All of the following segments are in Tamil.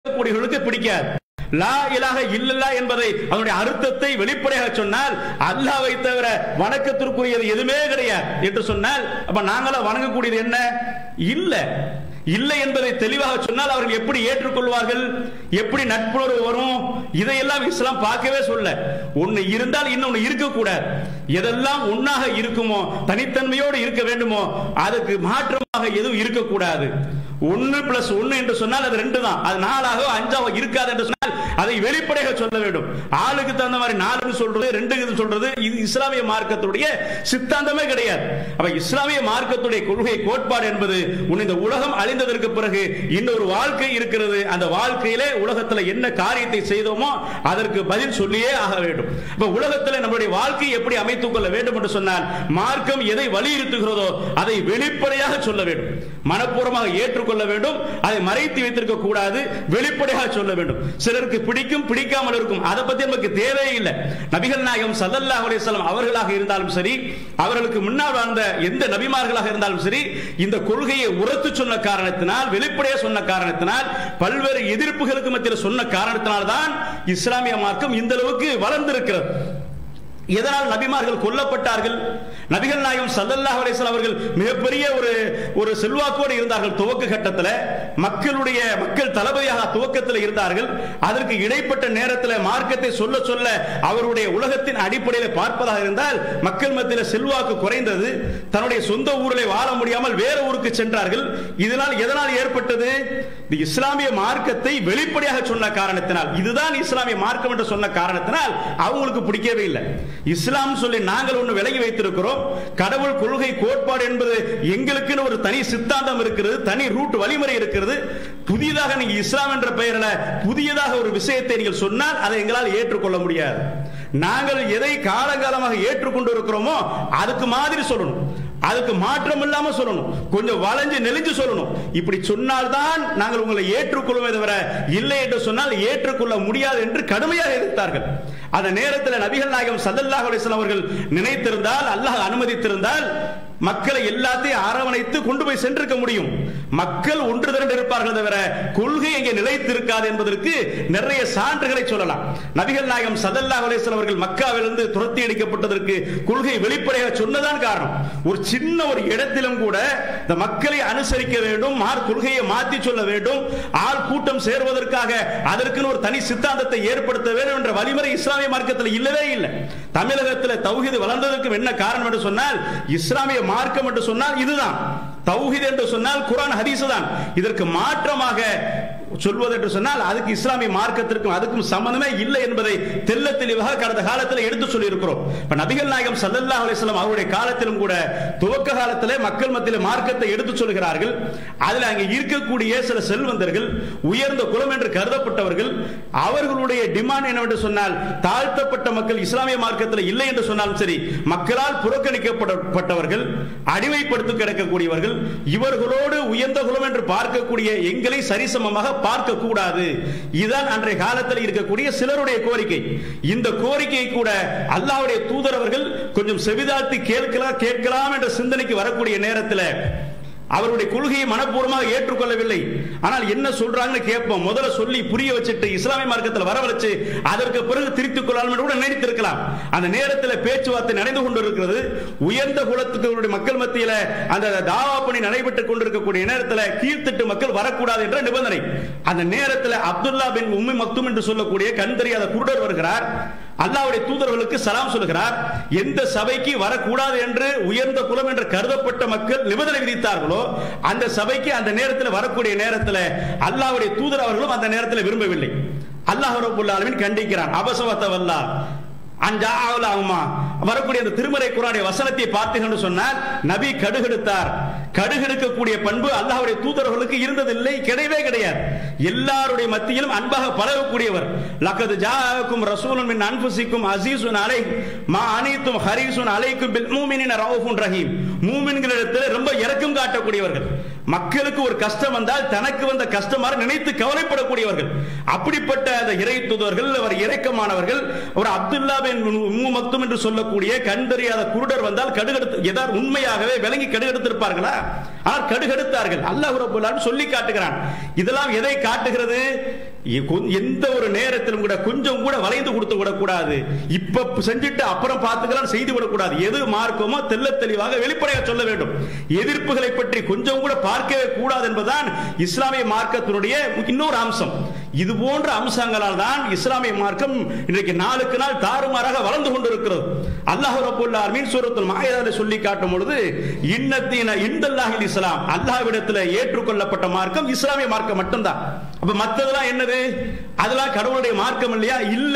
இருக்கக்கூடியவர்களுக்கு பிடிக்காது லா இலாஹ இல்லல்லா என்பதை அதனுடைய அர்த்தத்தை வெளிப்படையாக சொன்னால் அல்லாஹ்வை தவிர வணக்கத்திற்குரியது எதுவுமே கிடையாது என்று சொன்னால் அப்ப நாங்களா வணங்கக்கூடியது என்ன இல்ல இல்லை என்பதை தெளிவாக சொன்னால் அவர்கள் எப்படி ஏற்றுக்கொள்வார்கள் எப்படி நட்புணர்வு வரும் இதையெல்லாம் இஸ்லாம் பார்க்கவே சொல்ல ஒன்னு இருந்தால் இன்னொன்னு இருக்கக்கூடாது எதெல்லாம் ஒன்னாக இருக்குமோ தனித்தன்மையோடு இருக்க வேண்டுமோ அதுக்கு மாற்றமாக எதுவும் இருக்கக்கூடாது ஒன்னு பிளஸ் ஒன்னு என்று சொன்னால் அது ரெண்டு தான் அது நாலாக அஞ்சாக இருக்காது என்று சொன்னால் அதை வெளிப்படையாக சொல்ல வேண்டும் ஆளுக்கு தகுந்த மாதிரி நாலுன்னு சொல்றது ரெண்டு சொல்றது இது இஸ்லாமிய மார்க்கத்துடைய சித்தாந்தமே கிடையாது அப்ப இஸ்லாமிய மார்க்கத்துடைய கொள்கை கோட்பாடு என்பது உன் இந்த உலகம் அழிந்ததற்கு பிறகு இன்னொரு வாழ்க்கை இருக்கிறது அந்த வாழ்க்கையிலே உலகத்துல என்ன காரியத்தை செய்தோமோ அதற்கு பதில் சொல்லியே ஆக வேண்டும் அப்ப உலகத்துல நம்முடைய வாழ்க்கையை எப்படி அமைத்துக் கொள்ள வேண்டும் என்று சொன்னால் மார்க்கம் எதை வலியுறுத்துகிறதோ அதை வெளிப்படையாக சொல்ல வேண்டும் மனப்பூர்வமாக ஏற்றுக்கொள்ள வேண்டும் அதை மறைத்து வைத்திருக்க கூடாது வெளிப்படையாக சொல்ல வேண்டும் சிலருக்கு பிடிக்கும் பிடிக்காமல் இருக்கும் அதை பத்தி நமக்கு தேவையே இல்லை நபிகள் நாயகம் சல்லல்லாஹு அலைஹி வஸல்லம் அவர்களாக இருந்தாலும் சரி அவர்களுக்கு முன்னால் வாழ்ந்த எந்த நபிமார்களாக இருந்தாலும் சரி இந்த கொள்கையை உரத்து சொன்ன காரணத்தினால் வெளிப்படையாக சொன்ன காரணத்தினால் பல்வேறு எதிர்ப்புகளுக்கு மத்தியில் சொன்ன காரணத்தினால் தான் இஸ்லாமிய மார்க்கம் இந்த அளவுக்கு வளர்ந்திருக்கிறது எதனால் நபிமார்கள் கொல்லப்பட்டார்கள் நபிகள் நாயகம் சல்லல்லாஹு அலைஹி வஸல்லம் அவர்கள் மிகப்பெரிய ஒரு ஒரு செல்வாக்கோடு இருந்தார்கள் துவக்க கட்டத்தில் மக்களுடைய மக்கள் தளபதியாக துவக்கத்தில் இருந்தார்கள் அதற்கு இடைப்பட்ட நேரத்தில் மார்க்கத்தை சொல்ல சொல்ல அவருடைய உலகத்தின் அடிப்படையில் பார்ப்பதாக இருந்தால் மக்கள் மத்தியில் செல்வாக்கு குறைந்தது தன்னுடைய சொந்த ஊரில் வாழ முடியாமல் வேற ஊருக்கு சென்றார்கள் இதனால் எதனால் ஏற்பட்டது இந்த இஸ்லாமிய மார்க்கத்தை வெளிப்படையாக சொன்ன காரணத்தினால் இதுதான் இஸ்லாமிய மார்க்கம் என்று சொன்ன காரணத்தினால் அவங்களுக்கு பிடிக்கவே இல்லை இஸ்லாம் சொல்லி நாங்கள் ஒன்று விலகி வைத்திருக்கிறோம் கடவுள் கொள்கை கோட்பாடு என்பது எங்களுக்குன்னு ஒரு தனி சித்தாந்தம் இருக்கிறது தனி ரூட் வழிமுறை இருக்கிறது புதியதாக நீங்க இஸ்லாம் என்ற பெயரில் புதியதாக ஒரு விஷயத்தை நீங்கள் சொன்னால் அதை எங்களால் ஏற்றுக்கொள்ள முடியாது நாங்கள் எதை காலகாலமாக ஏற்றுக்கொண்டு இருக்கிறோமோ அதுக்கு மாதிரி சொல்லணும் அதுக்கு மாற்றம் இல்லாம சொல்லணும் கொஞ்சம் வளைஞ்சு நெளிஞ்சு சொல்லணும் இப்படி சொன்னால்தான் நாங்கள் உங்களை ஏற்றுக்கொள்வதை தவிர இல்லை என்று சொன்னால் ஏற்றுக்கொள்ள முடியாது என்று கடுமையாக எதிர்த்தார்கள் அந்த நேரத்தில் நபிகள் நாயகம் சல்லல்லாஹு அலைஹி வஸல்லம் அவர்கள் நினைத்திருந்தால் அல்லாஹ் அனுமதித்திருந்தால் மக்களை எல்லாத்தையும் அரவணைத்து கொண்டு போய் சென்றிருக்க முடியும் மக்கள் ஒன்று திரண்டு இருப்பார்கள் தவிர கொள்கை இங்கே நிலைத்திருக்காது என்பதற்கு நிறைய சான்றுகளை சொல்லலாம் நபிகள் நாயகம் சல்லல்லாஹு அலைஹி வஸல்லம் அவர்கள் மக்காவிலிருந்து துரத்தி அடிக்கப்பட்டதற்கு கொள்கை வெளிப்படையாக சொன்னதான் காரணம் ஒரு சின்ன ஒரு இடத்திலும் கூட இந்த மக்களை அனுசரிக்க வேண்டும் மார் கொள்கையை மாற்றி சொல்ல வேண்டும் ஆள் கூட்டம் சேர்வதற்காக அதற்குன்னு ஒரு தனி சித்தாந்தத்தை ஏற்படுத்த வேண்டும் என்ற வழிமுறை இஸ்லாமிய மார்க்கத்தில் இல்லவே இல்லை தமிழகத்தில் தௌஹீது வளர்ந்ததற்கு என்ன காரணம் என்று சொன்னால் இஸ்லாமிய மார்க்கம் என்று சொன்னால் இதுதான் தௌஹீத் என்று சொன்னால் குரான் ஹதீஸ் தான் இதற்கு மாற்றமாக சொல்வது என்று சொன்னால் அதுக்கு இஸ்லாமிய மார்க்கத்திற்கும் அதுக்கும் சம்பந்தமே இல்லை என்பதை தெல்ல தெளிவாக கடந்த காலத்தில் எடுத்து சொல்லி இருக்கிறோம் இப்ப நபிகள் நாயகம் சல்லல்லாஹு அலைஹி வஸல்லம் அவருடைய காலத்திலும் கூட துவக்க காலத்திலே மக்கள் மத்தியில் மார்க்கத்தை எடுத்து சொல்கிறார்கள் அதில் அங்கே இருக்கக்கூடிய சில செல்வந்தர்கள் உயர்ந்த குலம் என்று கருதப்பட்டவர்கள் அவர்களுடைய டிமாண்ட் என்னவென்று சொன்னால் தாழ்த்தப்பட்ட மக்கள் இஸ்லாமிய மார்க்கத்தில் இல்லை என்று சொன்னாலும் சரி மக்களால் புறக்கணிக்கப்பட்டவர்கள் அடிமைப்படுத்தி கிடக்கக்கூடியவர்கள் இவர்களோடு உயர்ந்த குலம் என்று பார்க்கக்கூடிய எங்களை சரிசமமாக பார்க்க கூடாது இதுதான் அன்றைய காலத்தில் இருக்கக்கூடிய சிலருடைய கோரிக்கை இந்த கோரிக்கை கூட அல்லாஹ்வுடைய தூதர் அவர்கள் கொஞ்சம் செவிதாழ்த்தி கேட்கலாம் கேட்கலாம் என்ற சிந்தனைக்கு வரக்கூடிய நேரத்தில் அவருடைய கொள்கையை மனப்பூர்வமாக ஏற்றுக்கொள்ளவில்லை ஆனால் என்ன சொல்றாங்கன்னு கேட்போம் முதல்ல சொல்லி புரிய வச்சுட்டு இஸ்லாமிய மார்க்கத்தில் வரவழைச்சு அதற்கு பிறகு திருத்திக் கொள்ளலாம் என்று கூட நினைத்திருக்கலாம் அந்த நேரத்தில் பேச்சுவார்த்தை நடந்து கொண்டிருக்கிறது உயர்ந்த குலத்துக்கு மக்கள் மத்தியில் அந்த தாவா பணி நடைபெற்றுக் கொண்டிருக்கக்கூடிய நேரத்தில் கீழ்த்திட்டு மக்கள் வரக்கூடாது என்ற நிபந்தனை அந்த நேரத்தில் அப்துல்லா பின் உம்மி மக்தும் என்று சொல்லக்கூடிய கண் தெரியாத குருடர் வருகிறார் அல்லாவுடைய தூதர்களுக்கு சலாம் சொல்கிறார் எந்த சபைக்கு வரக்கூடாது என்று உயர்ந்த குலம் என்று கருதப்பட்ட மக்கள் நிபந்தனை விதித்தார்களோ அந்த சபைக்கு அந்த நேரத்தில் வரக்கூடிய நேரத்தில் அல்லாவுடைய தூதர் அவர்களும் அந்த நேரத்தில் விரும்பவில்லை அல்லாஹ் ரபுல் ஆலமீன் கண்டிக்கிறான் அபசவத்தவல்லா அஞ்சாவலாகுமா வரக்கூடிய அந்த திருமறை குரானுடைய வசனத்தை பார்த்தீங்கன்னு சொன்னால் நபி கடுகெடுத்தார் கடுகெடுக்கக்கூடிய பண்பு அல்லாஹ்வுடைய தூதர்களுக்கு இருந்ததில்லை கிடையவே கிடையாது எல்லாருடைய மத்தியிலும் அன்பாக பழகக்கூடியவர் லக்கது ஜாஅக்கும் ரசூலுன் மின் அன்ஃபுசிக்கும் அஸீஸுன் அலை மா அனீத்தும் ஹரீஸுன் அலைக்கும் பில் மூமினின ரவுஃபுன் ரஹீம் மூமின்களிடத்தில் ரொம்ப இரக்கம் காட்டக்கூடியவர்கள் மக்களுக்கு ஒரு கஷ்டம் வந்தால் தனக்கு வந்த கஷ்டமாக நினைத்து கவலைப்படக்கூடியவர்கள் அப்படிப்பட்ட அந்த இறை தூதர்கள் அவர் இரக்கமானவர்கள் ஒரு அப்துல்லா பின் உம்மு மக்தும் என்று சொல்லக்கூடிய கண் தெரியாத குருடர் வந்தால் கடுகெடுத்து ஏதாவது உண்மையாகவே விளங்கி கடுகெடுத்திருப்பார்களா ஆனால் கடுகெடுத்தார்கள் அல்லாஹ் ரபுல்லான்னு சொல்லி காட்டுகிறான் இதெல்லாம் எதை காட்டுகிறது எ- கொ- எந்த ஒரு நேரத்திலும் கூட கொஞ்சம் கூட வளைந்து கொடுத்து விடக்கூடாது இப்ப செஞ்சுட்டு அப்புறம் பார்த்துக்கலாம் செய்து விடக்கூடாது எது மார்க்கமோ தெள்ள தெளிவாக வெளிப்படையாக சொல்ல வேண்டும் எதிர்ப்புகளை பற்றி கொஞ்சம் கூட பார்க்கவே கூடாது என்பதுதான் இஸ்லாமிய மார்க்கத்தினுடைய இன்னொரு அம்சம் இது போன்ற அம்சங்களால் தான் இஸ்லாமிய மார்க்கம் இன்றைக்கு நாளுக்கு நாள் தாறுமாறாக வளர்ந்து கொண்டிருக்கிறது அல்லாஹ் ரபுல் ஆலமீன் சூரத்துல் மாயதால சொல்லி காட்டும் பொழுது இன்னத்தீன இந்தல்லாஹில் இஸ்லாம் அல்லாஹ்விடத்தில் ஏற்றுக்கொள்ளப்பட்ட மார்க்கம் இஸ்லாமிய மார்க்கம் மட்டும்தான் அப்ப மத்ததெல்லாம் என்னது அதெல்லாம் கடவுளுடைய மார்க்கம் இல்லையா இல்ல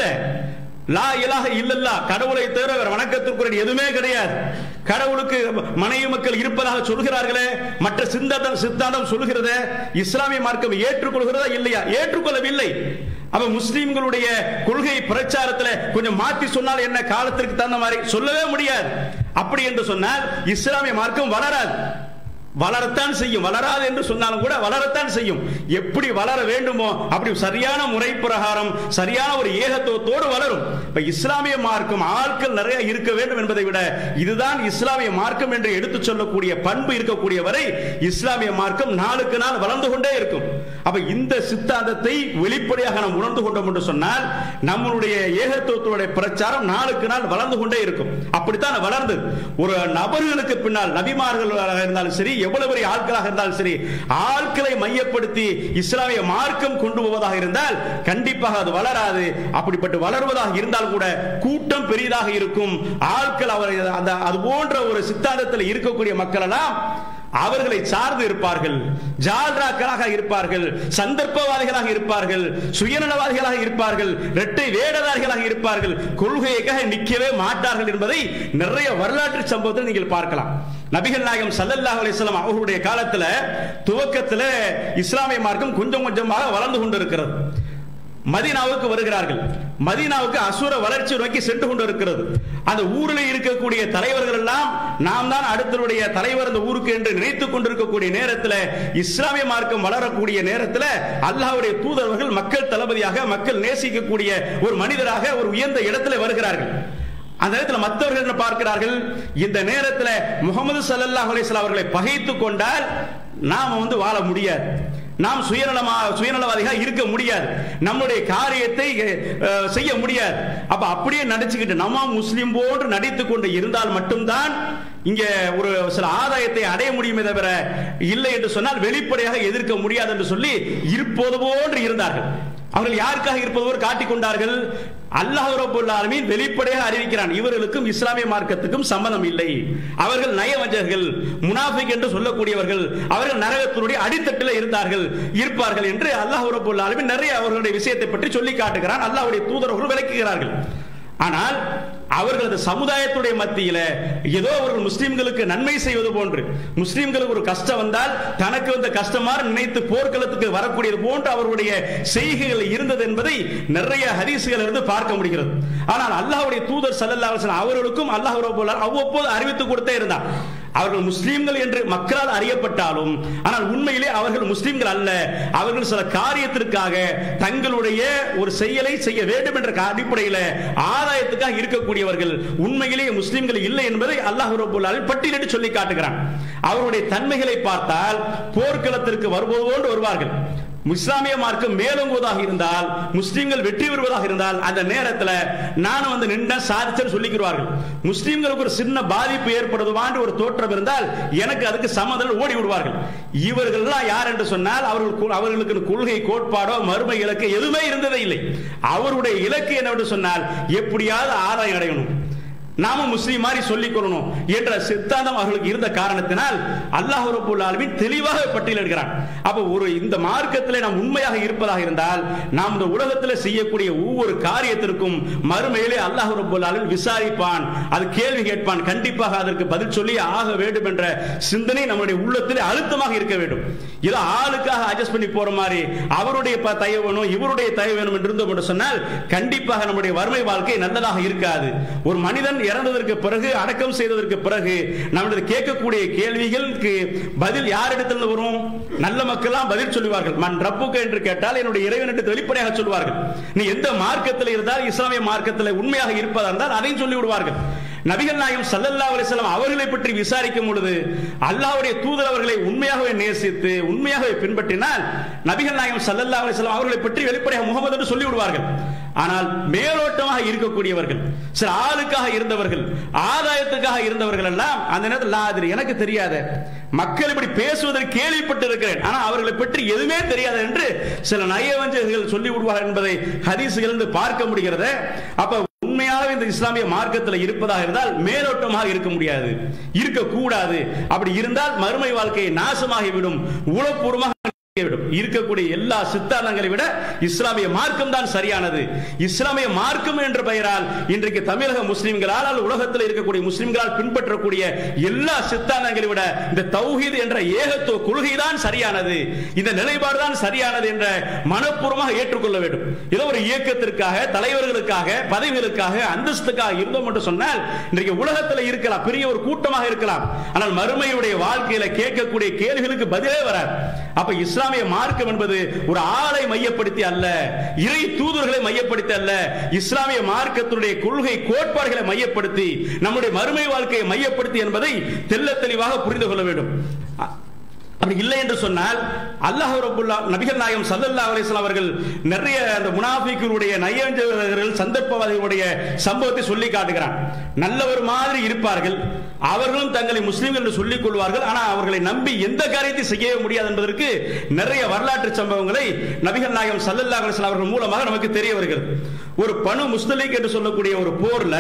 லா இலாஹ இல்லல்லா கடவுளை தவிர வேற வணக்கத்திற்குரிய எதுவுமே கிடையாது கடவுளுக்கு மனைவி மக்கள் இருப்பதாக சொல்கிறார்களே மற்ற சிந்தாந்தம் சித்தாந்தம் சொல்கிறதே இஸ்லாமிய மார்க்கம் ஏற்றுக்கொள்கிறதா இல்லையா ஏற்றுக்கொள்ளவில்லை அப்ப முஸ்லிம்களுடைய கொள்கை பிரச்சாரத்துல கொஞ்சம் மாத்தி சொன்னால் என்ன காலத்திற்கு தகுந்த மாதிரி சொல்லவே முடியாது அப்படி என்று சொன்னால் இஸ்லாமிய மார்க்கம் வளராது வளரத்தான் செய்யும் வளராது என்று சொன்னாலும் கூட வளரத்தான் செய்யும் எப்படி வளர வேண்டுமோ அப்படி சரியான முறை பிரகாரம் சரியான ஒரு ஏகத்துவத்தோடு வளரும் இப்ப இஸ்லாமிய மார்க்கம் ஆட்கள் நிறைய இருக்க வேண்டும் என்பதை விட இதுதான் இஸ்லாமிய மார்க்கம் என்று எடுத்து சொல்லக்கூடிய பண்பு இருக்கக்கூடிய வரை இஸ்லாமிய மார்க்கம் நாளுக்கு நாள் வளர்ந்து கொண்டே இருக்கும் அப்ப இந்த சித்தாந்தத்தை வெளிப்படையாக நாம் உணர்ந்து கொண்டோம் என்று சொன்னால் நம்மளுடைய ஏகத்துவத்துடைய பிரச்சாரம் நாளுக்கு நாள் வளர்ந்து கொண்டே இருக்கும் அப்படித்தான் வளர்ந்தது ஒரு நபர்களுக்கு பின்னால் நபிமார்களாக இருந்தாலும் சரி எவ்வளவு பெரிய ஆட்களாக இருந்தாலும் சரி ஆட்களை மையப்படுத்தி இஸ்லாமிய மார்க்கம் கொண்டு போவதாக இருந்தால் கண்டிப்பாக அது வளராது அப்படிப்பட்டு வளர்வதாக இருந்தால் கூட கூட்டம் பெரிதாக இருக்கும் ஆட்கள் அவர் அந்த அது போன்ற ஒரு சித்தாந்தத்தில் இருக்கக்கூடிய மக்கள் எல்லாம் அவர்களை சார்ந்து இருப்பார்கள் ஜால்ராக்களாக இருப்பார்கள் சந்தர்ப்பவாதிகளாக இருப்பார்கள் சுயநலவாதிகளாக இருப்பார்கள் இரட்டை வேடதாரிகளாக இருப்பார்கள் கொள்கையாக நிற்கவே மாட்டார்கள் என்பதை நிறைய வரலாற்று சம்பவத்தில் நீங்கள் பார்க்கலாம் நபிகள் நாயகம் சல்லல்லாஹு அலைஹி வஸல்லம் அவர்களுடைய காலத்துல துவக்கத்துல இஸ்லாமிய மார்க்கம் கொஞ்சம் கொஞ்சமாக வளர்ந்து கொண்டிருக்கிறது மதீனாவுக்கு வருகிறார்கள் மதீனாவுக்கு அசுர வளர்ச்சி நோக்கி சென்று கொண்டிருக்கிறது அந்த ஊரில் இருக்கக்கூடிய தலைவர்கள் எல்லாம் நாம் தான் அடுத்தனுடைய தலைவர் அந்த ஊருக்கு என்று நினைத்துக் கொண்டிருக்கக்கூடிய நேரத்தில் இஸ்லாமிய மார்க்கம் வளரக்கூடிய நேரத்தில் அல்லாஹ்வுடைய தூதர்கள் மக்கள் தளபதியாக மக்கள் நேசிக்கக்கூடிய ஒரு மனிதராக ஒரு உயர்ந்த இடத்துல வருகிறார்கள் அந்த நேரத்தில் மற்றவர்கள் என்ன பார்க்கிறார்கள் இந்த நேரத்தில் முகமது சல்லல்லாஹு அலைஹி வஸல்லம் அவர்களை பகைத்துக் கொண்டால் நாம வந்து வாழ முடியாது நாம் சுயநலமா சுயநலவாதிகளாக இருக்க முடியாது நம்முடைய காரியத்தை அஹ், செய்ய முடியாது அப்ப அப்படியே நடிச்சுக்கிட்டு நம்ம முஸ்லிம் போன்று நடித்துக் கொண்டு இருந்தால் மட்டும்தான் இங்க ஒரு சில ஆதாயத்தை அடைய முடியுமே தவிர இல்லை என்று சொன்னால் வெளிப்படையாக எதிர்க்க முடியாது என்று சொல்லி இருப்பது போன்று இருந்தார்கள் அவர்கள் யாருக்காக இருப்பது போல் காட்டிக் கொண்டார்கள் அல்லாஹ் ரப்பல் ஆலமீன் வெளிப்படையாக அறிவிக்கிறான் இவர்களுக்கும் இஸ்லாமிய மார்க்கத்துக்கும் சம்பந்தம் இல்லை அவர்கள் நயவஞ்சகர்கள் முனாஃபிக் என்று சொல்லக்கூடியவர்கள் அவர்கள் நரகத்தினுடைய அடித்தட்டில் இருந்தார்கள் இருப்பார்கள் என்று அல்லாஹ் ரப்பல் ஆலமீன் நிறைய அவர்களுடைய விஷயத்தை பற்றி சொல்லி காட்டுகிறான் அல்லாஹ்வுடைய தூதரர்கள் விளக்குகிறார்கள் ஆனால் அவர்களது சமுதாயத்துடைய மத்தியில ஏதோ அவர்கள் முஸ்லிம்களுக்கு நன்மை செய்வது போன்று முஸ்லிம்களுக்கு ஒரு கஷ்டம் வந்தால் தனக்கு வந்த கஷ்டமாறு நினைத்து போர்க்களத்துக்கு வரக்கூடியது போன்று அவர்களுடைய செய்கைகள் இருந்தது என்பதை நிறைய ஹதீசுகள் இருந்து பார்க்க முடிகிறது ஆனால் அல்லாஹ்வுடைய தூதர் ஸல்லல்லாஹு அலைஹி வஸல்லம் அவர்களுக்கும் அல்லாஹ் ரப்பல் ஆலமீன் அவ்வப்போது அறிவித்து கொடுத்தே இருந்தார் அவர்கள் முஸ்லிம்கள் என்று மக்களால் அறியப்பட்டாலும் ஆனால் உண்மையிலே அவர்கள் முஸ்லிம்கள் அல்ல அவர்கள் சில காரியத்திற்காக தங்களுடைய ஒரு செயலை செய்ய வேண்டும் என்ற அடிப்படையில் ஆதாயத்துக்காக இருக்கக்கூடியவர்கள் உண்மையிலேயே முஸ்லிம்கள் இல்லை என்பதை அல்லாஹ் ரப்பல் ஆலமீன் பட்டியலிட்டு சொல்லி காட்டுகிறான் அவருடைய தன்மைகளை பார்த்தால் போர்க்களத்திற்கு வருவது போன்று வருவார்கள் இஸ்லாமிய மார்க்கம் மேலோங்குவதாக இருந்தால் முஸ்லிம்கள் வெற்றி பெறுவதாக இருந்தால் அந்த நேரத்தில் நானும் வந்து நின்ற சாதிச்சேன்னு சொல்லிக்கிறார்கள் முஸ்லிம்களுக்கு ஒரு சின்ன பாதிப்பு ஏற்படுதுவாண்டு ஒரு தோற்றம் இருந்தால் எனக்கு அதுக்கு சம்மதம் ஓடி விடுவார்கள் இவர்கள்லாம் யார் என்று சொன்னால் அவர்கள் அவர்களுக்கு கொள்கை கோட்பாடோ மறுமை இலக்கு எதுவுமே இருந்ததே இல்லை அவருடைய இலக்கு என்னவென்று சொன்னால் எப்படியாவது ஆதாயம் அடையணும் நாம முஸ்லீம் மாதிரி சொல்லிக் கொள்ளணும் என்ற சித்தாந்தம் அவர்களுக்கு இருந்த காரணத்தினால் அல்லாஹ் ரபுல் ஆலமீன் தெளிவாக பட்டியலிடுகிறான் அப்ப ஒரு இந்த மார்க்கத்திலே நாம் உண்மையாக இருப்பதாக இருந்தால் நாம் இந்த உலகத்தில் செய்யக்கூடிய ஒவ்வொரு காரியத்திற்கும் மறுமையிலே அல்லாஹ் ரபுல் ஆலமீன் விசாரிப்பான் அது கேள்வி கேட்பான் கண்டிப்பாக அதற்கு பதில் சொல்லி ஆக வேண்டும் என்ற சிந்தனை நம்முடைய உள்ளத்திலே அழுத்தமாக இருக்க வேண்டும் ஏதோ ஆளுக்காக அட்ஜஸ்ட் பண்ணி போற மாதிரி அவருடைய ப- தயவு வேணும் இவருடைய தயவு வேணும் என்று இருந்தோம் என்று சொன்னால் கண்டிப்பாக நம்முடைய வறுமை வாழ்க்கை நல்லதாக இருக்காது ஒரு மனிதன் இறந்ததற்கு பிறகு அடக்கம் செய்ததற்கு பிறகு நம்மளது கேட்கக்கூடிய கேள்விகளுக்கு பதில் யாரிடத்திலிருந்து வரும் நல்ல மக்கள்லாம் பதில் சொல்லுவார்கள் மன் ரப்புக்கு என்று கேட்டால் என்னுடைய இறைவன் என்று வெளிப்படையாக சொல்வார்கள் நீ எந்த மார்க்கத்தில் இருந்தால் இஸ்லாமிய மார்க்கத்தில் உண்மையாக இருப்பதா இருந்தால் அதையும் சொல்லி விடுவார்கள் நபிகள் நாயகம் சல்லல்லா அலிஸ்லாம் அவர்களை பற்றி விசாரிக்கும் பொழுது அல்லாஹ்வுடைய தூதர் அவர்களை உண்மையாகவே நேசித்து உண்மையாகவே பின்பற்றினால் நபிகள் நாயகம் சல்லல்லா அலிஸ்லாம் அவர்களை பற்றி வெளிப்படையாக முகமது என்று சொல்லி விடுவார்கள் ஆனால் மேலோட்டமாக இருக்கக்கூடியவர்கள் சில ஆளுக்காக இருந்தவர்கள் ஆதாயத்துக்காக இருந்தவர்கள் எல்லாம் அந்த நேரத்தில் "லா அதிரி, எனக்கு தெரியாத மக்கள் இப்படி பேசுவதற்கு கேள்விப்பட்டு இருக்கிறேன் ஆனா அவர்களை பற்றி எதுவுமே தெரியாது என்று சில நயவஞ்சகர்கள் சொல்லி விடுவார்கள் என்பதை ஹதீசுகளிலிருந்து பார்க்க முடிகிறது அப்ப உண்மையாக இந்த இஸ்லாமிய மார்க்கத்தில் இருப்பதாக இருந்தால் மேலோட்டமாக இருக்க முடியாது இருக்கக்கூடாது அப்படி இருந்தால் மறுமை வாழ்க்கை நாசமாகிவிடும் உளப்பூர்வமாக விடும் இருக்கக்கூடிய எல்லா சித்தாந்தங்களை விட இஸ்லாமிய மார்க்கம் தான் சரியானது இஸ்லாமிய மார்க்கம் என்ற பெயரால் இன்றைக்கு தமிழக முஸ்லிம்களால் அல்லது உலகத்தில் இருக்கக்கூடிய முஸ்லிம்களால் பின்பற்றக்கூடிய எல்லா சித்தாந்தங்களை விட இந்த தௌஹீத் என்ற ஏகத்துவ கொள்கை தான் சரியானது இந்த நிலைப்பாடு தான் சரியானது என்ற மனப்பூர்வமாக ஏற்றுக்கொள்ள வேண்டும் ஏதோ ஒரு இயக்கத்திற்காக தலைவர்களுக்காக பதவிகளுக்காக அந்தஸ்துக்காக இருந்தோம் என்று சொன்னால் இன்றைக்கு உலகத்தில் இருக்கலாம் பெரிய ஒரு கூட்டமாக இருக்கலாம் ஆனால் மறுமையுடைய வாழ்க்கையில கேட்கக்கூடிய கேள்விகளுக்கு பதிலே வராது அப்ப இஸ்லாமிய மார்க்கம் என்பது ஒரு ஆளை மையப்படுத்தி அல்ல இறை தூதர்களை மையப்படுத்தி அல்ல இஸ்லாமிய மார்க்கத்தினுடைய கொள்கை கோட்பாடுகளை மையப்படுத்தி நம்முடைய மறுமை வாழ்க்கையை மையப்படுத்தி என்பதை தெள்ள தெளிவாக புரிந்து கொள்ள வேண்டும் அ- அப்படி இல்லை என்று சொன்னால் அல்லாஹ் ரபுல்லா நபிகள் நாயகம் சல்லல்லாஹு அலைஹி வஸல்லம் அவர்கள் நிறைய அந்த முனாஃபிக்குடைய நயவஞ்சகர்கள் சந்தர்ப்பவாதிகளுடைய சம்பவத்தை சொல்லி காட்டுகிறான் நல்லவர் மாதிரி இருப்பார்கள் அவர்களும் தங்களை முஸ்லிம்கள் என்று சொல்லிக் கொள்வார்கள் ஆனால் அவர்களை நம்பி எந்த காரியத்தை செய்யவே முடியாது என்பதற்கு நிறைய வரலாற்று சம்பவங்களை நபிகள் நாயகம் சல்லல்லாஹு அலைஹி வஸல்லம் அவர்கள் மூலமாக நமக்கு தெரிய வருகிறது ஒரு பனு முஸ்தலிக் என்று சொல்லக்கூடிய ஒரு போர்ல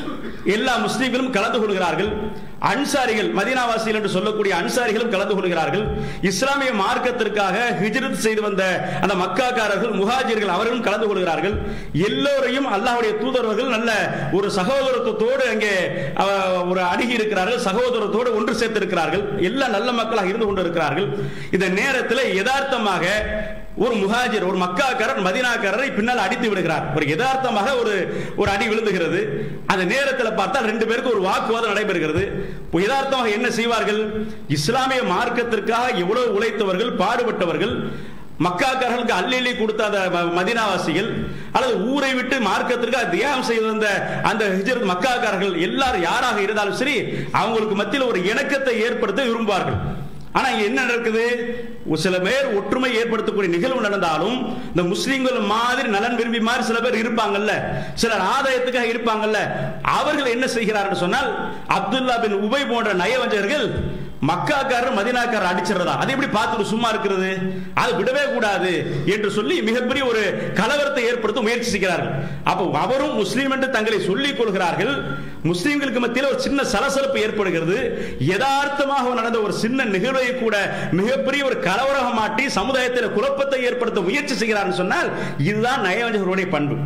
எல்லா முஸ்லீம்களும் கலந்து கொள்கிறார்கள் அன்சாரிகள் மதீனாவாசிகள் என்று சொல்லக்கூடிய அன்சாரிகளும் கலந்து கொள்கிறார்கள் இஸ்லாமிய மார்க்கத்திற்காக ஹிஜ்ரத் செய்து வந்த அந்த மக்காக்காரர்கள் முஹாஜிர்கள் அவர்களும் கலந்து கொள்கிறார்கள் எல்லோரையும் அல்லாஹ்வுடைய தூதரவர்கள் நல்ல ஒரு சகோதரத்துவத்தோடு அங்கே அஹ், ஒரு அணுகி இருக்கிறார்கள் சகோதரத்தோடு ஒன்று சேர்த்திருக்கிறார்கள் எல்லா நல்ல மக்களாக இருந்து கொண்டிருக்கிறார்கள் இந்த நேரத்தில் யதார்த்தமாக ஒரு முஹாஜிர் ஒரு மக்காக்காரர் மதினாக்காரரை பின்னால் அடித்து விடுகிறார் ஒரு யதார்த்தமாக ஒரு ஒரு அடி விழுந்துகிறது அந்த நேரத்தில் பார்த்தால் ரெண்டு பேருக்கு ஒரு வாக்குவாதம் நடைபெறுகிறது இப்போ யதார்த்தமாக என்ன செய்வார்கள் இஸ்லாமிய மார்க்கத்திற்காக எவ்வளவு உழைத்தவர்கள் பாடுபட்டவர்கள் மக்காக்காரர்களுக்கு அள்ளி கொடுத்த அந்த ம- மதீனாவாசிகள் அல்லது ஊரை விட்டு மார்க்கத்திற்கு தியாகம் செய்து வந்த அந்த ஹிஜ்ரத் மக்காக்காரர்கள் எல்லாரும் யாராக இருந்தாலும் சரி அவங்களுக்கு மத்தியில் ஒரு இணக்கத்தை ஏற்படுத்த விரும்புவார்கள் ஆனா இங்க என்ன நடக்குது ஒரு சில பேர் ஒற்றுமை ஏற்படுத்தக்கூடிய நிகழ்வு நடந்தாலும் இந்த முஸ்லிம்கள் மாதிரி நலன் விரும்பி மாதிரி சில பேர் இருப்பாங்கல்ல சிலர் ஆதாயத்துக்காக இருப்பாங்கல்ல அவர்கள் என்ன செய்கிறார்கள் சொன்னால் அப்துல்லா பின் உபை போன்ற நயவஞ்சகர்கள் மக்காக்காரர் மதினாக்காரர் அடிச்சிடறதா அதை எப்படி பார்த்துட்டு சும்மா இருக்கிறது அது விடவே கூடாது என்று சொல்லி மிகப்பெரிய ஒரு கலவரத்தை ஏற்படுத்த முயற்சி செய்கிறார்கள் அப்போ அவரும் முஸ்லீம் என்று தங்களை சொல்லிக் கொள்கிறார்கள் முஸ்லீம்களுக்கு மத்தியில் ஒரு சின்ன சலசலப்பு ஏற்படுகிறது யதார்த்தமாக நடந்த ஒரு சின்ன நிகழ்வை கூட மிகப்பெரிய ஒரு கலவரமாக மாட்டி சமுதாயத்தில் குழப்பத்தை ஏற்படுத்த முயற்சி செய்கிறார்கள் சொன்னால் இதுதான் நயவஞ்சகருடைய பண்பு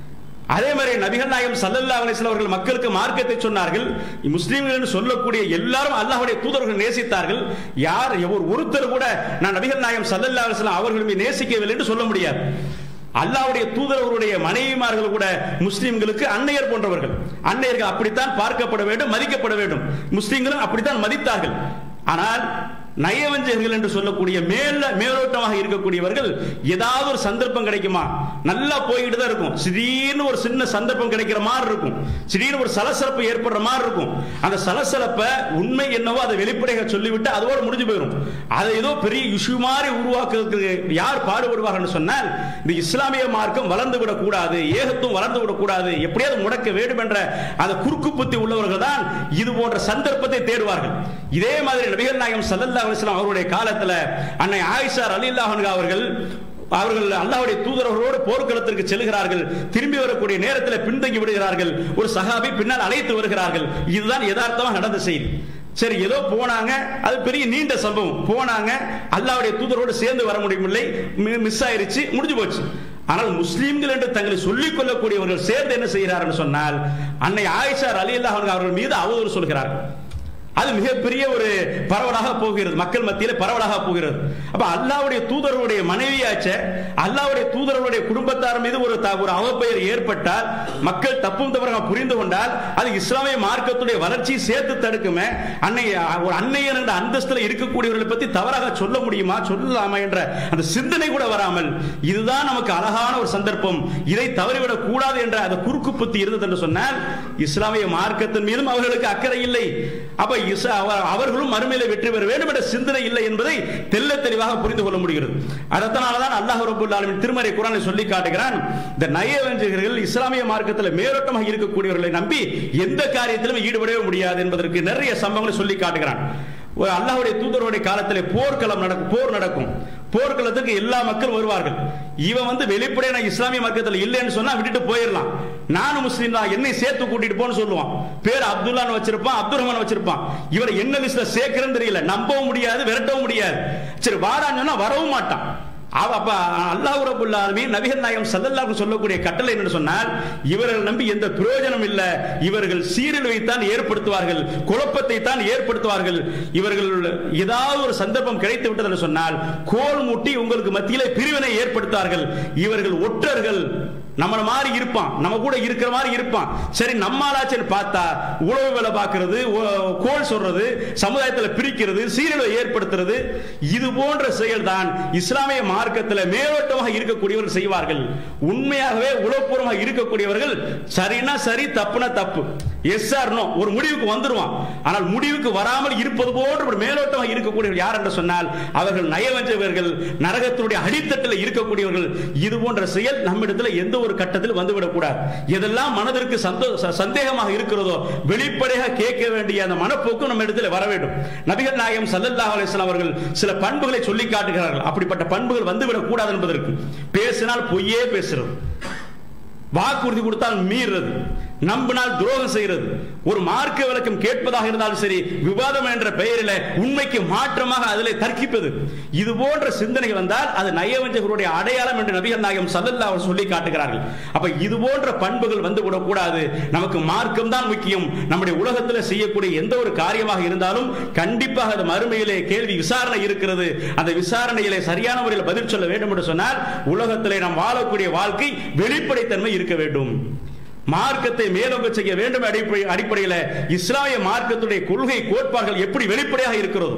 அதே மாதிரி நபிகள் நாயகம் சல்லல்லா அலிஸ்லாம் அவர்கள் மக்களுக்கு மார்க்கத்தை சொன்னார்கள் முஸ்லீம்கள் என்று சொல்லக்கூடிய எல்லாரும் அல்லாஹ்வுடைய தூதர்கள் நேசித்தார்கள் யார் ஒரு ஒருத்தர் கூட நான் நபிகள் நாயகம் சல்லல்லா அலிஸ்லாம் அவர்களுமே நேசிக்கவில்லை என்று சொல்ல முடியாது அல்லாஹ்வுடைய தூதரவருடைய மனைவிமார்கள் கூட முஸ்லிம்களுக்கு அன்னையர் போன்றவர்கள் அன்னையர்கள் அப்படித்தான் பார்க்கப்பட வேண்டும் மதிக்கப்பட வேண்டும் முஸ்லிம்களும் அப்படித்தான் மதித்தார்கள் ஆனால் நயவஞ்சகர்கள் என்று சொல்லக்கூடிய மேல மேலோட்டமாக இருக்கக்கூடியவர்கள் ஏதாவது ஒரு சந்தர்ப்பம் கிடைக்குமா நல்லா போய்கிட்டு தான் இருக்கும் திடீர்னு ஒரு சின்ன சந்தர்ப்பம் கிடைக்கிற மாதிரி இருக்கும் திடீர்னு ஒரு சலசலப்பு ஏற்படுற மாதிரி இருக்கும் அந்த சலசலப்பை உண்மை என்னவோ அதை வெளிப்படையாக சொல்லிவிட்டு அதோட முடிஞ்சு போயிடும் அதை ஏதோ பெரிய இஷ்யூ மாதிரி உருவாக்குறதுக்கு யார் பாடுபடுவார்கள் சொன்னால் இந்த இஸ்லாமிய மார்க்கம் வளர்ந்து விடக்கூடாது ஏகத்துவம் வளர்ந்து விடக்கூடாது எப்படியாவது முடக்க வேண்டும் என்ற அந்த குறுக்கு புத்தி உள்ளவர்கள் தான் இது போன்ற சந்தர்ப்பத்தை தேடுவார்கள் இதே மாதிரி நபிகள் நாயகம் சல்லல்லாஹு அலைஹி வஸல்லம் அவருடைய காலத்துல அன்னை ஆயிஷா ரலியல்லாஹு அன்ஹா அவர்கள் அவர்கள் அல்லாஹ்வுடைய தூதரவர்களோடு போர்க்களத்திற்கு செல்கிறார்கள் திரும்பி வரக்கூடிய நேரத்தில் பின்தங்கி விடுகிறார்கள் ஒரு சஹாபி பின்னால் அழைத்து வருகிறார்கள் இதுதான் யதார்த்தமாக நடந்த செய்தி சரி ஏதோ போனாங்க அது பெரிய நீண்ட சம்பவம் போனாங்க அல்லாஹ்வுடைய தூதரோடு சேர்ந்து வர முடியவில்லை மிஸ் ஆயிருச்சு முடிஞ்சு போச்சு ஆனால் முஸ்லீம்கள் என்று தங்களை சொல்லிக் கொள்ளக்கூடியவர்கள் சேர்ந்து என்ன செய்கிறார்கள் சொன்னால் அன்னை ஆயிஷா அலி அல்லாஹ் அவர்கள் மீது அவதூறு சொல்கிறார்கள் அது மிகப்பெரிய ஒரு பரவலாக போகிறது மக்கள் மத்தியில பரவலாக போகிறது அப்ப அல்லாவுடைய தூதர்களுடைய மனைவியாச்ச அல்லாவுடைய தூதர்களுடைய குடும்பத்தார் மீது ஒரு த- ஒரு அவப்பெயர் ஏற்பட்டால் மக்கள் தப்பும் தவறாக புரிந்து கொண்டால் அது இஸ்லாமிய மார்க்கத்துடைய வளர்ச்சியை சேர்த்து தடுக்குமே அன்னை ஒரு அன்னையன் என்ற அந்தஸ்துல இருக்கக்கூடியவர்களை பத்தி தவறாக சொல்ல முடியுமா சொல்லலாமா என்ற அந்த சிந்தனை கூட வராமல் இதுதான் நமக்கு அழகான ஒரு சந்தர்ப்பம் இதை தவறிவிடக் கூடாது என்ற அந்த குறுக்கு புத்தி இருந்தது என்று சொன்னால் இஸ்லாமிய மார்க்கத்தின் மீதும் அவர்களுக்கு அக்கறை இல்லை அப்ப இஸ்- அவ- அவர்களும் மறுமையில வெற்றி பெற வேண்டும் என்ற சிந்தனை இல்லை என்பதை தெல்ல தெளிவாக புரிந்து கொள்ள முடிகிறது அதனாலதான் அல்லாஹ் ரபுல் ஆலமின் திருமறை குரானை சொல்லி காட்டுகிறான் இந்த நயவஞ்சகர்கள் இஸ்லாமிய மார்க்கத்தில் மேலோட்டமாக இருக்கக்கூடியவர்களை நம்பி எந்த காரியத்திலும் ஈடுபடவே முடியாது என்பதற்கு நிறைய சம்பவங்களை சொல்லி காட்டுகிறான் ஒரு அல்லாஹ்வுடைய தூதருடைய காலத்திலே போர்க்களம் நடக்கும் போர் நடக்கும் போர்க்களத்துக்கு எல்லா மக்களும் வருவார்கள் இவன் வந்து வெளிப்படையா நான் இஸ்லாமிய மார்க்கத்தில் இல்லைன்னு சொன்னா விட்டுட்டு போயிடலாம் நானும் முஸ்லீம் தான் என்னை சேர்த்து கூட்டிட்டு போன்னு சொல்லுவான் பேர் அப்துல்லான்னு வச்சிருப்பான் அப்துல் ரஹ்மான் வச்சிருப்பான் இவரை என்ன லிஸ்ட்ல சேர்க்கிறேன்னு தெரியல நம்பவும் முடியாது விரட்டவும் முடியாது சரி வாடான்னு சொன்னா வரவும் மாட்டான் அவ அப்ப அல்லாஹ் ரபுல் ஆலமீன் நபிகள் நாயகம் ஸல்லல்லாஹு சொல்லக்கூடிய கட்டளை என்ன சொன்னால் இவர்கள் நம்பி எந்த பிரயோஜனம் இல்ல இவர்கள் சீரழிவை தான் ஏற்படுத்துவார்கள் குழப்பத்தை தான் ஏற்படுத்துவார்கள் இவர்கள் ஏதாவது ஒரு சந்தர்ப்பம் கிடைத்து விட்டது என்று சொன்னால் கோல் மூட்டி உங்களுக்கு மத்தியிலே பிரிவினை ஏற்படுத்தார்கள் இவர்கள் ஒற்றர்கள் நம்மள மாதிரி இருப்பான் நம்ம கூட இருக்கிற மாதிரி இருப்பான் சரி நம்மாலாச்சுன்னு பார்த்தா உழவு வேலை பார்க்கிறது ஓ- கோல் சொல்றது சமுதாயத்தில் பிரிக்கிறது சீரழிவை ஏற்படுத்துறது இது போன்ற செயல்தான் இஸ்லாமிய மார்க்கத்தில் மேலோட்டமாக இருக்கக்கூடியவர்கள் செய்வார்கள் உண்மையாகவே உளப்பூர்வமாக இருக்கக்கூடியவர்கள் சரினா சரி தப்புனா தப்பு எஸ் ஆர் நோ ஒரு முடிவுக்கு வந்துருவான் ஆனால் முடிவுக்கு வராமல் இருப்பது போன்ற ஒரு மேலோட்டமாக இருக்கக்கூடியவர்கள் யார் என்று சொன்னால் அவர்கள் நயவஞ்சகர்கள் நரகத்தினுடைய அடித்தட்டில் இருக்கக்கூடியவர்கள் இது போன்ற செயல் நம்மிடத்தில் எந்த ஒரு கட்டத்தில் வந்துவிடக் கூடாது எதெல்லாம் மனதிற்கு சந்தோ ச- சந்தேகமாக இருக்கிறதோ வெளிப்படையாக கேட்க வேண்டிய அந்த மனப்போக்கு நம்ம இடத்துல வர வேண்டும் நபிகள் நாயகம் ஸல்லல்லாஹு அலைஹி வஸல்லம் அவர்கள் சில பண்புகளை சொல்லி காட்டுகிறார்கள் அப்படிப்பட்ட பண்புகள் வந்துவிடக் கூடாது என்பதற்கு பேசினால் பொய்யே பேசுறது வாக்குறுதி கொடுத்தால் மீறுறது நம்பினால் துரோகம் செய்கிறது ஒரு மார்க்க விளக்கம் கேட்பதாக இருந்தாலும் சரி விவாதம் என்ற பெயரில் உண்மைக்கு மாற்றமாக அதில் தர்க்கிப்பது இது போன்ற சிந்தனை வந்தால் அது நயவஞ்சகருடைய அடையாளம் என்று நபிகள் நாயகம் சல்லல்லா அவர் சொல்லி காட்டுகிறார்கள் அப்ப இது போன்ற பண்புகள் வந்து விடக்கூடாது நமக்கு மார்க்கம் தான் முக்கியம் நம்முடைய உலகத்தில் செய்யக்கூடிய எந்த ஒரு காரியமாக இருந்தாலும் கண்டிப்பாக அது மறுமையிலே கேள்வி விசாரணை இருக்கிறது அந்த விசாரணையிலே சரியான முறையில் பதில் சொல்ல வேண்டும் என்று சொன்னால் உலகத்திலே நாம் வாழக்கூடிய வாழ்க்கை வெளிப்படைத்தன்மை இருக்க வேண்டும் மார்க்கத்தை மேலோங்க செய்ய வேண்டும் அடிப்படை அடிப்படையில் இஸ்லாமிய மார்க்கத்துடைய கொள்கை கோட்பாடுகள் எப்படி வெளிப்படையாக இருக்கிறதோ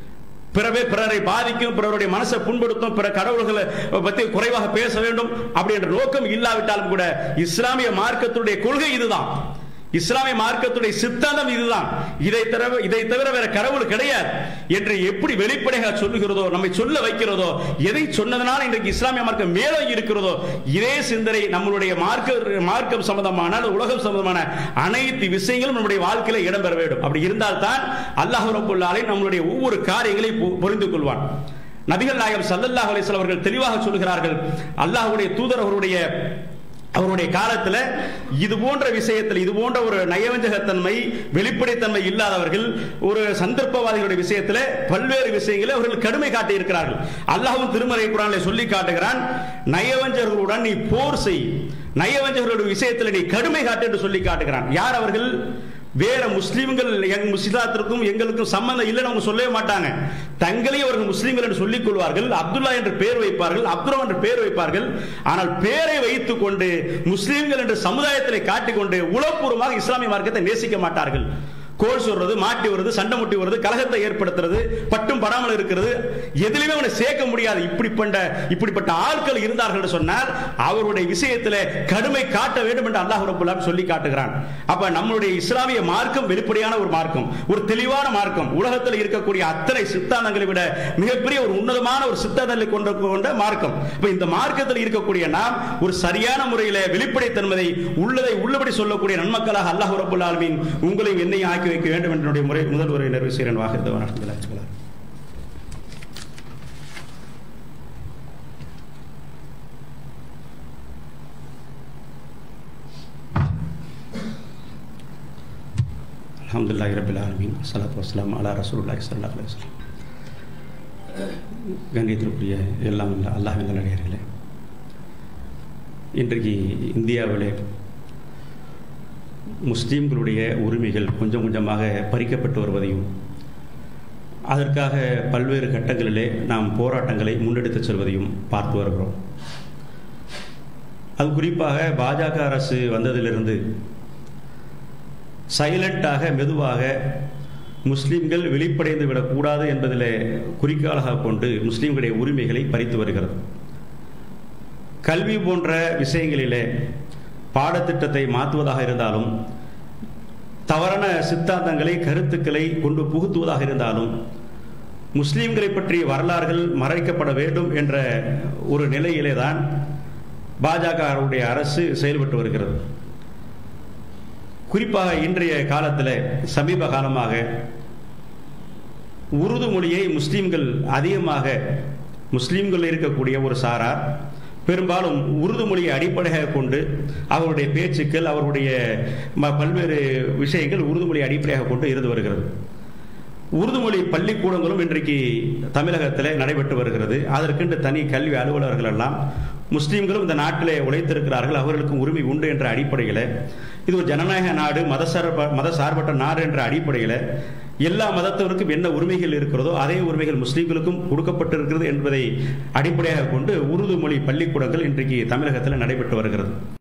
பிறவே பிறரை பாதிக்கும் பிறருடைய மனசை புண்படுத்தும் பிற கடவுள்களை பற்றி குறைவாக பேச வேண்டும் அப்படி என்ற நோக்கம் இல்லாவிட்டாலும் கூட இஸ்லாமிய மார்க்கத்துடைய கொள்கை இதுதான் இஸ்லாமிய மார்க்கத்துடைய சித்தாந்தம் இதுதான் இதை தவிர இதை தவிர வேற கடவுள் கிடையாது என்று எப்படி வெளிப்படையாக சொல்லுகிறதோ நம்மை சொல்ல வைக்கிறதோ எதை சொன்னதனால் இன்றைக்கு இஸ்லாமிய மார்க்கம் மேலும் இருக்கிறதோ இதே சிந்தனை நம்மளுடைய மார்க்க மார்க்கம் சம்பந்தமான அல்லது உலகம் சம்பந்தமான அனைத்து விஷயங்களும் நம்முடைய வாழ்க்கையில இடம்பெற வேண்டும் அப்படி இருந்தால் தான் அல்லாஹ் ரபுல்லாலே நம்மளுடைய ஒவ்வொரு காரியங்களையும் பு- புரிந்து கொள்வான் நபிகள் நாயகம் ஸல்லல்லாஹு அலைஹி வஸல்லம் அவர்கள் தெளிவாக சொல்கிறார்கள் அல்லாஹ்வுடைய தூதர் அவருடைய அவருடைய காலத்துல இது போன்ற விஷயத்தில் இது போன்ற ஒரு நயவஞ்சகத்தன்மை வெளிப்படைத்தன்மை இல்லாதவர்கள் ஒரு சந்தர்ப்பவாதிகளுடைய விஷயத்துல பல்வேறு விஷயங்களை அவர்கள் கடுமை காட்டி இருக்கிறார்கள் அல்லாஹ்வும் திருமறை குரானில் சொல்லி காட்டுகிறான் நயவஞ்சகர்களுடன் நீ போர் செய் நயவஞ்சகர்களுடைய விஷயத்தில் நீ கடுமை காட்டு என்று சொல்லி காட்டுகிறான் யார் அவர்கள் வேற முஸ்லிம்கள் எங் முஸ்லிதாத்திற்கும் எங்களுக்கும் சம்பந்தம் இல்லைன்னு அவங்க சொல்லவே மாட்டாங்க தங்களையும் அவர்கள் முஸ்லிம்கள் என்று சொல்லிக் கொள்வார்கள் அப்துல்லா என்று பெயர் வைப்பார்கள் அப்துல்லா என்று பெயர் வைப்பார்கள் ஆனால் பெயரை வைத்துக் கொண்டு முஸ்லிம்கள் என்று சமுதாயத்தில் காட்டிக்கொண்டு உளப்பூர்வமாக இஸ்லாமிய மார்க்கத்தை நேசிக்க மாட்டார்கள் கோல் சொல்றது மாட்டி வருது சண்டை முட்டி வருது கலகத்தை ஏற்படுத்துறது பட்டும் படாமல் இருக்கிறது எதிலுமே அவனை சேர்க்க முடியாது இப்படிப்பட்ட இப்படிப்பட்ட ஆட்கள் இருந்தார்கள் என்று சொன்னால் அவருடைய விஷயத்தில் கடுமை காட்ட வேண்டும் என்று அல்லாஹ் ரபுல்லா சொல்லி காட்டுகிறான் அப்ப நம்மளுடைய இஸ்லாமிய மார்க்கம் வெளிப்படையான ஒரு மார்க்கம் ஒரு தெளிவான மார்க்கம் உலகத்தில் இருக்கக்கூடிய அத்தனை சித்தாந்தங்களை விட மிகப்பெரிய ஒரு உன்னதமான ஒரு சித்தாந்தங்களை கொண்ட கொண்ட மார்க்கம் அப்ப இந்த மார்க்கத்தில் இருக்கக்கூடிய நாம் ஒரு சரியான முறையில் வெளிப்படைத்தன்மதை உள்ளதை உள்ளபடி சொல்லக்கூடிய நன்மக்களாக அல்லாஹ் ரபுல் ஆலமீன் உங்களையும் என்னையும் ஆக்கி வைக்க வேண்டும் என்ற என்னுடைய முறை முதல் உரை நிறைவு செய்கிறேன் வாகிருதவன் அஹமதுல்லாஹ் அல்ஹம்துலில்லாஹி ரபில் ஆலமீன் சலாத்து வஸ்லாம் அலா ரசூலுல்லாஹி ஸல்லல்லாஹு அலைஹி வஸல்லம் கண்ணியத்திற்குரிய எல்லாம் இல்லை அல்லாஹ் நல்லடியார்களே இன்றைக்கு இந்தியாவிலே முஸ்லீம்களுடைய உரிமைகள் கொஞ்சம் கொஞ்சமாக பறிக்கப்பட்டு வருவதையும் அதற்காக பல்வேறு கட்டங்களிலே நாம் போராட்டங்களை முன்னெடுத்துச் செல்வதையும் பார்த்து வருகிறோம் அது குறிப்பாக பாஜக அரசு வந்ததிலிருந்து சைலண்டாக மெதுவாக முஸ்லீம்கள் வெளிப்படைந்து விடக்கூடாது என்பதில் குறிக்காலாக கொண்டு முஸ்லீம்களுடைய உரிமைகளை பறித்து வருகிறது கல்வி போன்ற விஷயங்களிலே பாடத்திட்டத்தை மாற்றுவதாக இருந்தாலும் தவறான சித்தாந்தங்களை கருத்துக்களை கொண்டு புகுத்துவதாக இருந்தாலும் முஸ்லீம்களை பற்றிய வரலாறுகள் மறைக்கப்பட வேண்டும் என்ற ஒரு நிலையிலே தான் பாஜகவுடைய அரசு செயல்பட்டு வருகிறது குறிப்பாக இன்றைய காலத்தில் சமீப காலமாக உருது மொழியை முஸ்லீம்கள் அதிகமாக முஸ்லீம்கள் இருக்கக்கூடிய ஒரு சாரார் பெரும்பாலும் உருது மொழியை அடிப்படையாக கொண்டு அவருடைய பேச்சுக்கள் அவருடைய பல்வேறு விஷயங்கள் உருது மொழியை அடிப்படையாக கொண்டு இருந்து வருகிறது உருது மொழி பள்ளிக்கூடங்களும் இன்றைக்கு தமிழகத்தில் நடைபெற்று வருகிறது அதற்கென்று தனி கல்வி அலுவலர்கள் எல்லாம் முஸ்லீம்களும் இந்த நாட்டிலே உழைத்திருக்கிறார்கள் அவர்களுக்கும் உரிமை உண்டு என்ற அடிப்படையில் இது ஒரு ஜனநாயக நாடு மதசார்ப மத சார்பற்ற நாடு என்ற அடிப்படையில் எல்லா மதத்தவருக்கும் என்ன உரிமைகள் இருக்கிறதோ அதே உரிமைகள் முஸ்லீம்களுக்கும் கொடுக்கப்பட்டிருக்கிறது என்பதை அடிப்படையாக கொண்டு உருது மொழி பள்ளிக்கூடங்கள் இன்றைக்கு தமிழகத்தில் நடைபெற்று வருகிறது